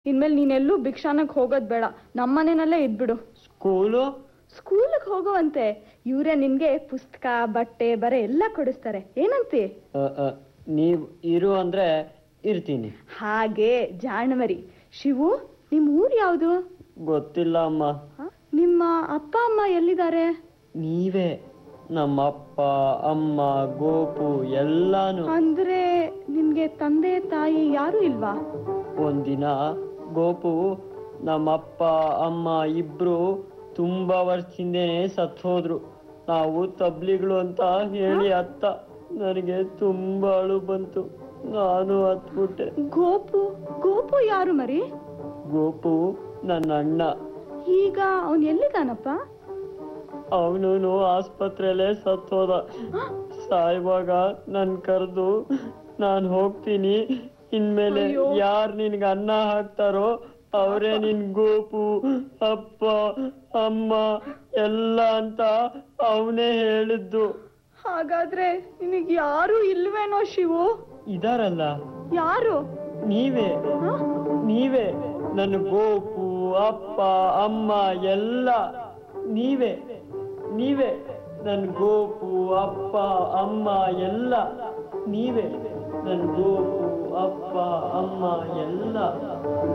ಇನ್ಮೇಲೆ ನೀನೆಲ್ಲೂ ಭಿಕ್ಷಾನಕ್ ಹೋಗೋದ್ ಬೇಡ ನಮ್ಮನೆನಲ್ಲೇ ಇದ್ಬಿಡು ಸ್ಕೂಲು ಸ್ಕೂಲಿಗೆ ಹೋಗುವಂತೆ ಇವರೇ ನಿನ್ಗೆ ಪುಸ್ತಕ ಬಟ್ಟೆ ಬರೆ ಎಲ್ಲ ಕೊಡಿಸ್ತಾರೆ ಏನಂತಿ ಅ, ಅ, ನೀವ್ ಇರು ಅಂದ್ರೆ ಇರ್ತೀನಿ ಹಾಗೆ ಜಾಣಮರಿ ಶಿವು ನಿಮ್ ಊರ್ ಯಾವ್ದು ಗೊತ್ತಿಲ್ಲ ಅಮ್ಮ ಹ? ನಿಮ್ಮ ಅಪ್ಪ ಅಮ್ಮ ಎಲ್ಲಿದ್ದಾರೆ ನೀವೇ ನಮ್ಮ ಅಪ್ಪ ಅಮ್ಮ ಗೋಪು ಎಲ್ಲಾನು ಅಂದ್ರೆ ನಿನ್ಗೆ ತಂದೆ ತಾಯಿ ಯಾರು ಇಲ್ವಾ ಒಂದಿನ ಗೋಪು ನಮ್ಮಪ್ಪ ಅಮ್ಮ ಇಬ್ರು ತುಂಬಾ ವರ್ಷದಿಂದೇನೆ ಸತ್ ಹೋದ್ರು ನಾವು ತಬ್ಲಿಗಳು ಅಂತ ಹೇಳಿ ಅತ್ತ ನನಗೆ ತುಂಬಾ ಅಳು ಬಂತು ನಾನು ಹತ್ಬಿಟ್ಟೆ ಗೋಪು ಗೋಪು ಯಾರು ಮರಿ ಗೋಪು ನನ್ನ ಅಣ್ಣ ಈಗ ಅವನ್ ಎಲ್ಲಿದಾನಪ್ಪ ಅವನು ಆಸ್ಪತ್ರೆಯಲ್ಲೇ ಸತ್ ಹೋದ ಸಾಯುವಾಗ ನನ್ ಕರೆದು ನಾನ್ ಹೋಗ್ತೀನಿ ಇನ್ಮೇಲೆ ಅಯ್ಯೋ. ಯಾರ್ ನಿನ್ಗೆ ಅನ್ನ ಹಾಕ್ತಾರೋ ಅವರೇ ನಿನ್ ಗೋಪು ಅಪ್ಪ ಅಮ್ಮ ಎಲ್ಲ ಅಂತ ಅವನೇ ಹೇಳಿದ್ದು ಹಾಗಾದ್ರೆ ನಿನಗ್ ಯಾರು ಇಲ್ವೇನೋ ಶಿವು ಇದಾರಲ್ಲ ಯಾರು ನೀವೇ ಹ? ನೀವೇ ನನ್ನ ಗೋಪು ಅಪ್ಪ ಅಮ್ಮ ಎಲ್ಲ ನೀವೇ ನೀವೇ ನನ್ನ ಗೋಪು ಅಪ್ಪ ಅಮ್ಮ ಎಲ್ಲ ನೀವೇ ನನ್ನ ಗೋಪು ಅಪ್ಪ ಅಮ್ಮ ಎಲ್ಲ